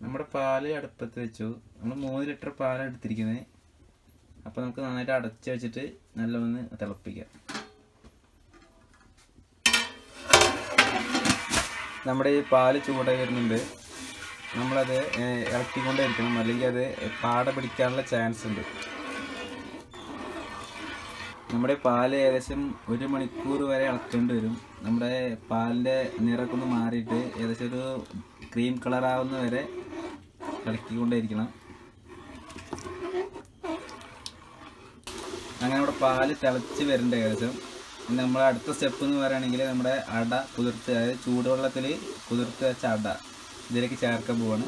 നമ്മുടെ പാല് അടുപ്പത്ത് വെച്ചു നമ്മൾ മൂന്ന് ലിറ്റർ പാലാണ് എടുത്തിരിക്കുന്നത് അപ്പോൾ നമുക്ക് നന്നായിട്ട് അടച്ച് വെച്ചിട്ട് നല്ലൊന്ന് തിളപ്പിക്കാം നമ്മുടെ ഈ പാല് ചൂടായി വരുന്നുണ്ട് നമ്മളത് ഏഹ്, ഇളക്കിക്കൊണ്ടേയിരിക്കണം അല്ലെങ്കിൽ അത് പാട പിടിക്കാനുള്ള ചാൻസ് ഉണ്ട് നമ്മുടെ പാല് ഏകദേശം ഒരു മണിക്കൂർ വരെ ഇളക്കേണ്ടി വരും നമ്മുടെ പാലിൻ്റെ നിറമൊക്കെ ഒന്ന് മാറിയിട്ട് ഏകദേശം ഒരു ക്രീം കളർ ആവുന്ന വരെ ഇളക്കിക്കൊണ്ടേയിരിക്കണം അങ്ങനെ നമ്മുടെ പാല് തിളച്ച് വരുന്നുണ്ട് ഏകദേശം ഇനി നമ്മുടെ അടുത്ത സ്റ്റെപ്പ് എന്ന് പറയുകയാണെങ്കിൽ നമ്മുടെ അട കുതിർത്ത് അതായത് ചൂടുവെള്ളത്തിൽ കുതിർത്ത് വെച്ച അട ഇതിലേക്ക് ചേർക്കാൻ പോവാണ്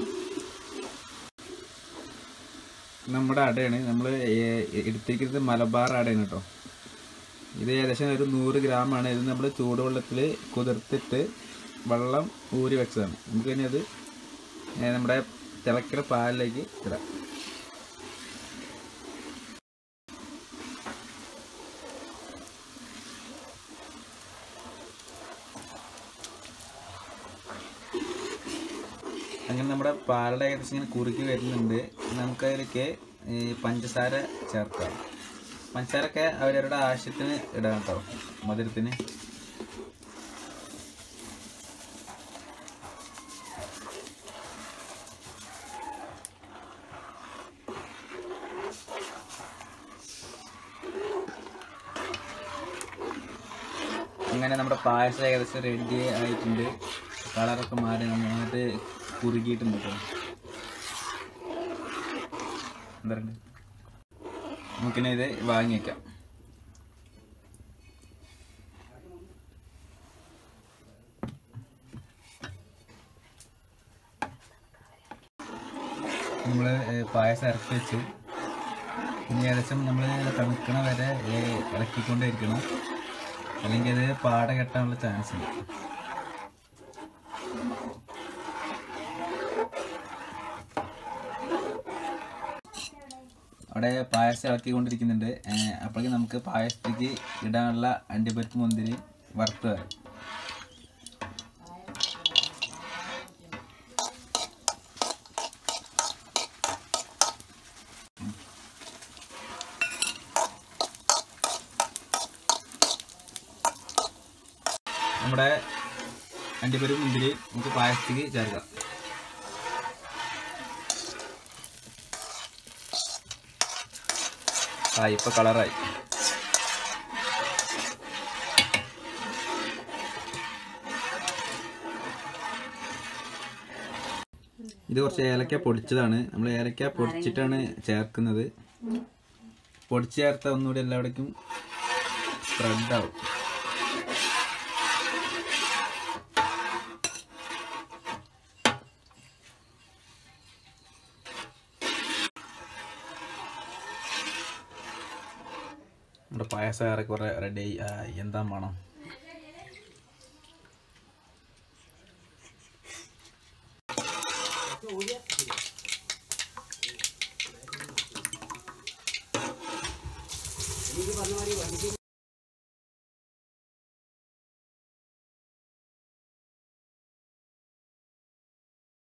നമ്മുടെ അടയാണ് നമ്മൾ എടുത്തിരിക്കുന്നത് മലബാർ അടയാണ് കേട്ടോ ഇത് ഏകദേശം ഒരു നൂറ് ഗ്രാമാണ് ഇത് നമ്മൾ ചൂടുവെള്ളത്തിൽ കുതിർത്തിട്ട് വെള്ളം ഊരി വെച്ചതാണ് നമുക്ക് ഇനി അത് ഏ, നമ്മുടെ തിളക്കുന്ന പാലിലേക്ക് ഇടാം അങ്ങനെ നമ്മുടെ പാലട ഏകദേശം ഇങ്ങനെ കുറുക്കി വരുന്നുണ്ട് നമുക്കതിലേക്ക് ഈ പഞ്ചസാര ചേർക്കാം പഞ്ചസാരൊക്കെ അവരവരുടെ ആവശ്യത്തിന് ഇടാം കേട്ടോ മധുരത്തിന് അങ്ങനെ നമ്മുടെ പായസം ഏകദേശം റെഡി ആയിട്ടുണ്ട് കളറൊക്കെ മാറി നന്നായിട്ട് കുറുകിയിട്ടുണ്ട് കേട്ടോ എന്താ നമുക്കിനി ഇത് വാങ്ങി വെക്കാം നമ്മൾ പായസം ഇറക്കി വെച്ചു ഇനി ഏകദേശം നമ്മൾ തണുക്കണ വരെ ഏ, ഇളക്കിക്കൊണ്ടിരിക്കണം അല്ലെങ്കിൽ അത് പാട കെട്ടാനുള്ള ചാൻസ് ഉണ്ട് അവിടെ പായസം ഇളക്കിക്കൊണ്ടിരിക്കുന്നുണ്ട് ഏഹ് അപ്പോഴേക്കും നമുക്ക് പായസത്തേക്ക് ഇടാനുള്ള അണ്ടിപ്പരിപ്പ് മുന്തിരി വറുത്ത് വരാം നമ്മുടെ അണ്ടിപ്പരിപ്പ് മുന്തിരി നമുക്ക് പായസത്തേക്ക് ചേർക്കാം ആ ഇപ്പൊ കളറായി ഇത് കുറച്ച് ഏലക്ക പൊടിച്ചതാണ് നമ്മൾ ഏലക്ക പൊടിച്ചിട്ടാണ് ചേർക്കുന്നത് പൊടിച്ച് ചേർത്ത ഒന്നുകൂടി എല്ലാവിടേക്കും സ്പ്രെഡ് ആവും നമ്മുടെ പായസം ഏറെ കുറെ റെഡി ആയി എന്താ മണം